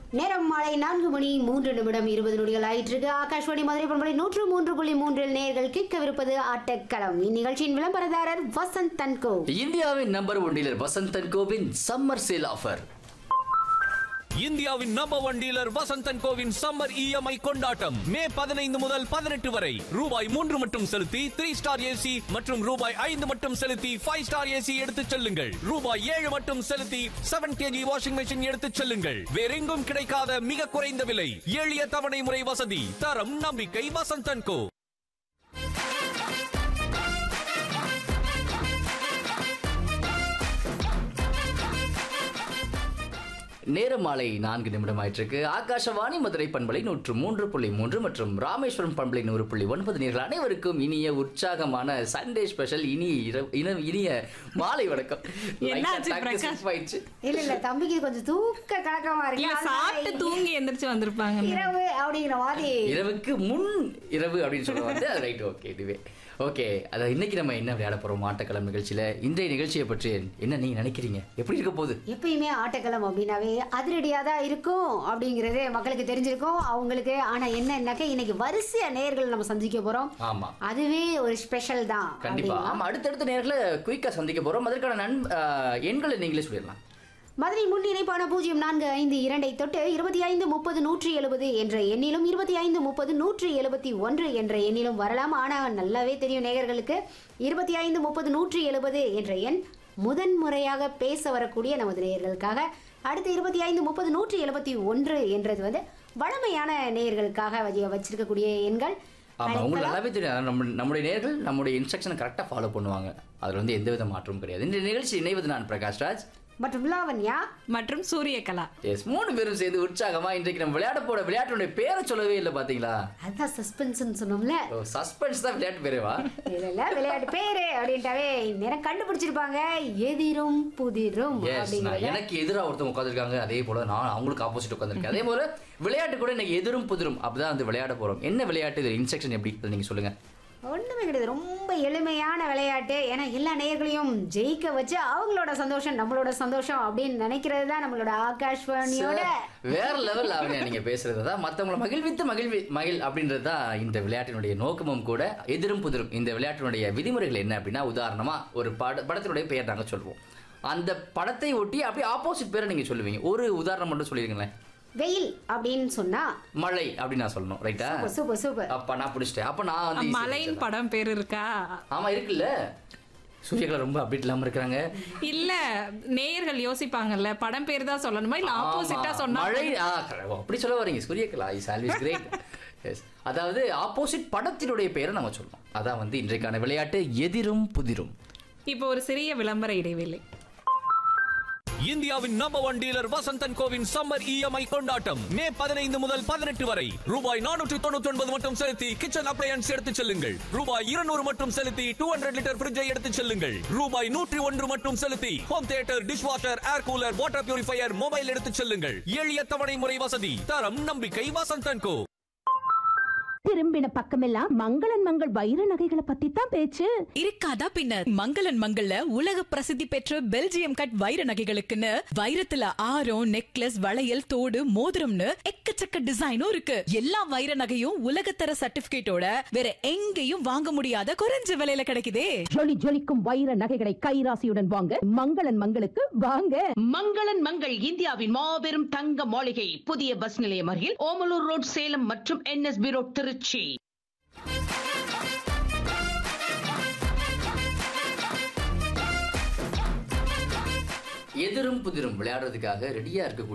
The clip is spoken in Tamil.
நேரம் மாலை நான்கு மணி மூன்று நிமிடம் இருபது நொடிகள் ஆயிட்டிருக்கு ஆகாஷ்வாணி மதுரை பண்பலை நூற்று மூன்று புள்ளி மூன்றில் நேர்கள் கேட்கவிருப்பது ஆட்டக்களம் இந்நிகழ்ச்சியின் விளம்பரதாரர் வசந்த் தன்கோ இந்தியாவின் நம்பர் ஒன் டீலர் வசந்தன் கோவின் சம்மர் சேல் ஆஃபர் இந்தியாவின் நம்பர் ஒன் டீலர் வசந்தன் கோவின் சம்மர் இஎம்ஐ கொண்டாட்டம் மே பதினைந்து முதல் பதினெட்டு வரை ரூபாய் மூன்று மட்டும் செலுத்தி த்ரீ ஸ்டார் ஏசி மற்றும் ரூபாய் ஐந்து மட்டும் செலுத்தி ஃபைவ் ஸ்டார் ஏசி எடுத்துச் செல்லுங்கள் ரூபாய் ஏழு மட்டும் செலுத்தி செவன் கேஜி வாஷிங் மெஷின் எடுத்துச் செல்லுங்கள் வேறெங்கும் கிடைக்காத மிக குறைந்த விலை எளிய தவணை முறை வசதி தரம் நம்பிக்கை வசந்தன் கோ நேரம் மாலை நான்கு நிமிடம் ஆயிட்டிருக்கு ஆகாஷவாணி மதுரை பண்பலை நூற்று மூன்று புள்ளி மூன்று மற்றும் ராமேஸ்வரம் பண்பலை நூறு புள்ளி ஒன்பது நேர்கள் அனைவருக்கும் இனிய உற்சாகமான சண்டே ஸ்பெஷல் இனி இரவு- இன- இனிய மாலை வணக்கம் என்னாச்சு, Light ஆ டக்கு பிரகாஷ்? slip ஆயிடுச்சு. இல்ல இல்ல தம்பிக்கு கொஞ்சம் தூக்க கலக்கமா இருக்கு இல்ல சாப்பிட்டு அதனால தூங்கி எந்திரிச்சு வந்திருப்பாங்க இரவு அப்படிங்கிற மாதிரி இரவுக்கு முன் இரவு அப்படின்னு சொல்லுவாங்க அது ரைட் ஓகே இதுவே ஓகே அதான் இன்னைக்கு நம்ம என்ன விளையாட போறோம் ஆட்டக்களம் நிகழ்ச்சியில இன்றைய நிகழ்ச்சியை பற்றி என்ன நீங்க நினைக்கிறீங்க எப்படி இருக்க போகுது எப்பயுமே ஆட்டக்களம் அப்படின்னாவே அதிரடியா தான் இருக்கும் அப்படிங்கறது மக்களுக்கு தெரிஞ்சிருக்கும் அவங்களுக்கு ஆனா என்னன்னாக்க இன்னைக்கு வரிசையா நேர்கள் நம்ம சந்திக்க போறோம் ஆமா அதுவே ஒரு ஸ்பெஷல் தான் கண்டிப்பா அப்படின்னா. ஆமா அடுத்தடுத்த நேரத்துல குயிக்கா சந்திக்க போறோம் அதற்கான நன் ஆஹ், எண்களை நீங்களே சொல்லிடலாம் மதுரை முன் இணைப்பான பூஜ்ஜியம் நான்கு ஐந்து இரண்டை தொட்டு இருபத்தி ஐந்து முப்பது நூற்றி எழுபது என்ற எண்ணிலும் இருபத்தி ஐந்து முப்பது நூற்றி எழுபத்தி ஒன்று என்ற எண்ணிலும் வரலாம் ஆனால் நல்லாவே தெரியும் நேயர்களுக்கு இருபத்தி ஐந்து முப்பது நூற்றி எழுபது என்ற எண் முதன் முறையாக பேச வரக்கூடிய நமது நேயர்களுக்காக அடுத்து இருபத்தி ஐந்து முப்பது நூற்றி எழுபத்தி ஒன்று என்றது வந்து வழமையான நேயர்களுக்காக வச்சு- வச்சிருக்கக்கூடிய எண்கள் ஆமா உங்களுக்கு அழைக்கலாம். நல்லாவே தெரியும் அதான் நம்ம நம்முடைய நேர்கள் நம்முடைய இன்ஸ்ட்ரக்ஷனை கரெக்டாக ஃபாலோ பண்ணுவாங்க அதுல வந்து எந்தவித மாற்றமும் கிடையாது இந்த நிகழ்ச்சி இணைவது நான் பிரகாஷ் ராஜ் மற்றும் லாவண்யா மற்றும் சூரியகலா எஸ் மூணு பேரும் சேர்ந்து உற்சாகமா இன்றைக்கு நம்ம விளையாட போற விளையாட்டுடைய பேரை சொல்லவே இல்லை பாத்தீங்களா அதுதான் சஸ்பென்ஸ்னு சொன்னோம்ல ஓ சஸ்பென்ஸ் தான் விளையாட்டு பேரேவா இல்ல இல்ல விளையாட்டு பேரு அப்படின்ட்டாவே நேரம் கண்டுபிடிச்சிருப்பாங்க எதிரும் புதிரும் எஸ் அப்படிங்கறத எனக்கு எதிராக ஒருத்தவங்க உட்காந்துருக்காங்க அதே போல நான் அவங்களுக்கு ஆப்போசிட் உட்காந்துருக்கேன் அதே போல விளையாட்டு கூட இன்னைக்கு எதிரும் புதிரும் அப்படிதான் வந்து விளையாட போறோம் என்ன விளையாட்டு இது இன்ஸ்ட்ரக்ஷன் எப்படி இருக்குது நீங்க சொல்லுங்க ஒண்ணுமே கிடையாது ரொம்ப எளிமையான விளையாட்டு ஏன்னா எல்லா நேயர்களையும் ஜெயிக்க வச்சு அவங்களோட சந்தோஷம் நம்மளோட சந்தோஷம் அப்படின்னு நினைக்கிறது தான் நம்மளோட ஆகாஷ்வாணியோட வேற லெவல் ஆகுங்க நீங்க பேசுறது தான் மத்தவங்களை மகிழ்வித்து மகிழ்வி மகிழ் அப்படின்றது தான் இந்த விளையாட்டினுடைய நோக்கமும் கூட எதிரும் புதிரும் இந்த விளையாட்டினுடைய விதிமுறைகள் என்ன அப்படின்னா உதாரணமா ஒரு பட படத்தினுடைய பெயர் நாங்க சொல்லுவோம் அந்த படத்தை ஒட்டி அப்படியே ஆப்போசிட் பேரை நீங்க சொல்லுவீங்க ஒரு உதாரணம் மட்டும் சொல்லிருங்களேன் வெயில் அப்படின்னு சொன்னா மழை அப்படின்னு நான் சொல்லணும் ரைட்டா சூப்பர் சூப்பர் சூப்பர் அப்ப நான் பிடிச்சிட்டேன் அப்ப நான் வந்து easy ஆ மலையின் பிடிச்சிடலாம். படம் பேர் இருக்கா ஆமா இருக்குல்ல சூரியகலா ரொம்ப அப்டேட் இல்லாம இருக்கிறாங்க இல்ல நேயர்கள் யோசிப்பாங்கல்ல படம் பேர் தான் சொல்லணுமா இல்ல ஆப்போசிட்டா ஆமா. சொன்னா மழை ஆ, correct. ஓ, அப்படி சொல்ல வரீங்க Suryakala is always great yes அதாவது ஆப்போசிட் படத்தினுடைய பெயரை நம்ம சொல்லணும் அதான் வந்து இன்றைக்கான விளையாட்டு எதிரும் புதிரும் இப்போ ஒரு சிறிய விளம்பர இடைவேளை இந்தியாவின் நம்பர் ஒன் டீலர் வசந்தன் கோவின் சம்மர் இஎம்ஐ கொண்டாட்டம் மே பதினைந்து முதல் பதினெட்டு வரை ரூபாய் நானூற்று தொண்ணூற்றி ஒன்பது மட்டும் செலுத்தி கிச்சன் அப்ளையன்ஸ் எடுத்துச் செல்லுங்கள் ரூபாய் இருநூறு மட்டும் செலுத்தி டூ ஹண்ட்ரட் லிட்டர் ஃபிரிட்ஜை எடுத்துச் செல்லுங்கள் ரூபாய் நூற்றி ஒன்று மட்டும் செலுத்தி home theatre dishwasher air cooler water purifier mobile எடுத்துச் செல்லுங்கள் எளிய தவணை முறை வசதி தரம் நம்பிக்கை வசந்தன் கோ திரும்பின பக்கமெல்லாம் மங்களன் மங்கள் வைர நகைகளை பத்தி தான் பேச்சு இருக்காதா பின்ன மங்களன் மங்கள்ல உலக பிரசித்தி பெற்ற பெல்ஜியம் கட் வைர நகைகளுக்குன்னு வைரத்துல ஆரம் நெக்லஸ் வளையல் தோடு மோதிரம்னு எக்கச்சக்க டிசைனும் இருக்கு எல்லா வைர நகையும் உலகத்தர சர்டிபிகேட்டோட வேற எங்கேயும் வாங்க முடியாத குறைஞ்ச விலையில கிடைக்குதே ஜொலி ஜொலிக்கும் வைர நகைகளை கைராசியுடன் வாங்க மங்களன் மங்களுக்கு வாங்க மங்களன் மங்கள் இந்தியாவின் மாபெரும் தங்க மாளிகை புதிய பஸ் நிலையம் அருகில் ஓமலூர் ரோட் சேலம் மற்றும் என்எஸ்பி ரோட் திருச்சி எதிரும் புதிரும் விளையாடுறதுக்காக ரெடியா இருக்க